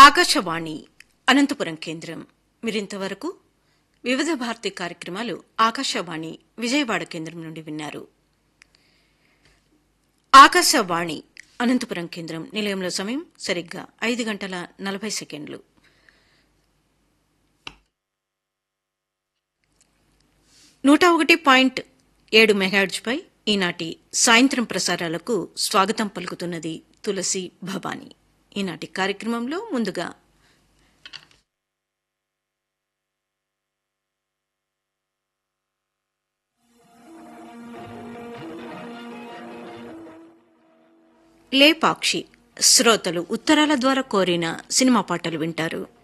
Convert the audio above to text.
ఆకాశవాణి అనంతపురం కేంద్రం మీరింతవరకు వివిధ భారతి కార్యక్రమాలు ఆకాశవాణి విజయవాడ కేంద్రం నుండి విన్నారు ఆకాశవాణి అనంతపురం కేంద్రం నిలయంలో సమయం సరిగ్గా ఐదు గంటల నలభై సెకండ్లు నూట ఒకటి పాయింట్ ఏడు మెగాడ్జ్పై ఈనాటి సాయంత్రం ప్రసారాలకు స్వాగతం పలుకుతున్నది తులసి భవానీ ఈనాటి కార్యక్రమంలో ముందుగా లేపాక్షి శ్రోతలు ఉత్తరాల ద్వారా కోరిన సినిమా పాటలు వింటారు